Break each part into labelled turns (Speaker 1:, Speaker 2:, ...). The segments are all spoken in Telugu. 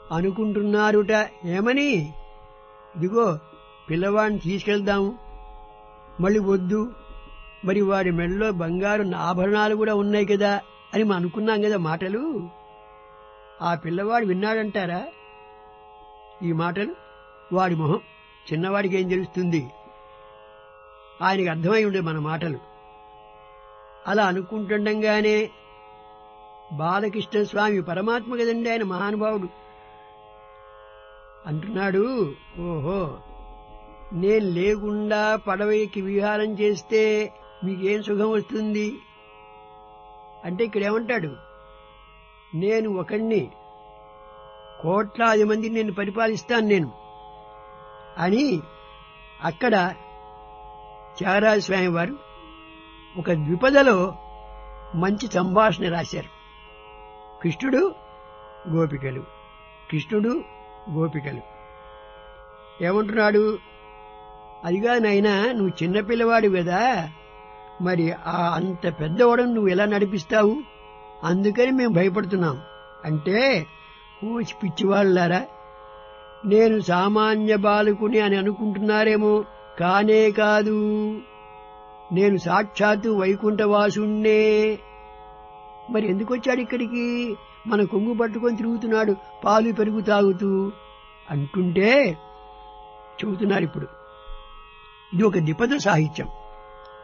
Speaker 1: అనుకుంటున్నారుట ఏమని ఇదిగో పిల్లవాడిని తీసుకెళ్దాము మళ్ళీ వద్దు మరి వాడి మెడలో బంగారు ఆభరణాలు కూడా ఉన్నాయి కదా అని మనం అనుకున్నాం కదా మాటలు ఆ పిల్లవాడు విన్నాడంటారా ఈ మాటలు వాడి మొహం చిన్నవాడికి ఏం తెలుస్తుంది ఆయనకి అర్థమై ఉండే మన మాటలు అలా అనుకుంటుండగానే బాలకృష్ణ స్వామి పరమాత్మ కదండి ఆయన మహానుభావుడు అంటున్నాడు ఓహో నేను లేకుండా పడవకి విహారం చేస్తే మీకేం సుఖం వస్తుంది అంటే ఇక్కడ ఏమంటాడు నేను ఒకణ్ణి కోట్లాది మందిని నేను పరిపాలిస్తాను నేను అని అక్కడ త్యాగరాజ స్వామి వారు ఒక ద్విపదలో మంచి సంభాషణ రాశారు కృష్ణుడు గోపికలు కృష్ణుడు గోపికలు ఏమంటున్నాడు అదిగా నైనా నువ్వు చిన్నపిల్లవాడు కదా మరి ఆ అంత పెద్దవాడని నువ్వు ఎలా నడిపిస్తావు అందుకని మేము భయపడుతున్నాం అంటే ఊచి పిచ్చివాళ్ళారా నేను సామాన్య బాలకుని అని అనుకుంటున్నారేమో కానే కాదు నేను సాక్షాత్తు వైకుంఠవాసుణ్ణే మరి ఎందుకు వచ్చాడు ఇక్కడికి మన కొంగు పట్టుకొని తిరుగుతున్నాడు పాలు పెరుగు తాగుతూ అంటుంటే చెబుతున్నారు ఇప్పుడు ఇది ఒక ద్విపద సాహిత్యం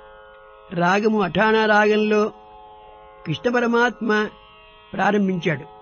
Speaker 1: రాగము అఠానా రాగంలో కృష్ణ పరమాత్మ ప్రారంభించాడు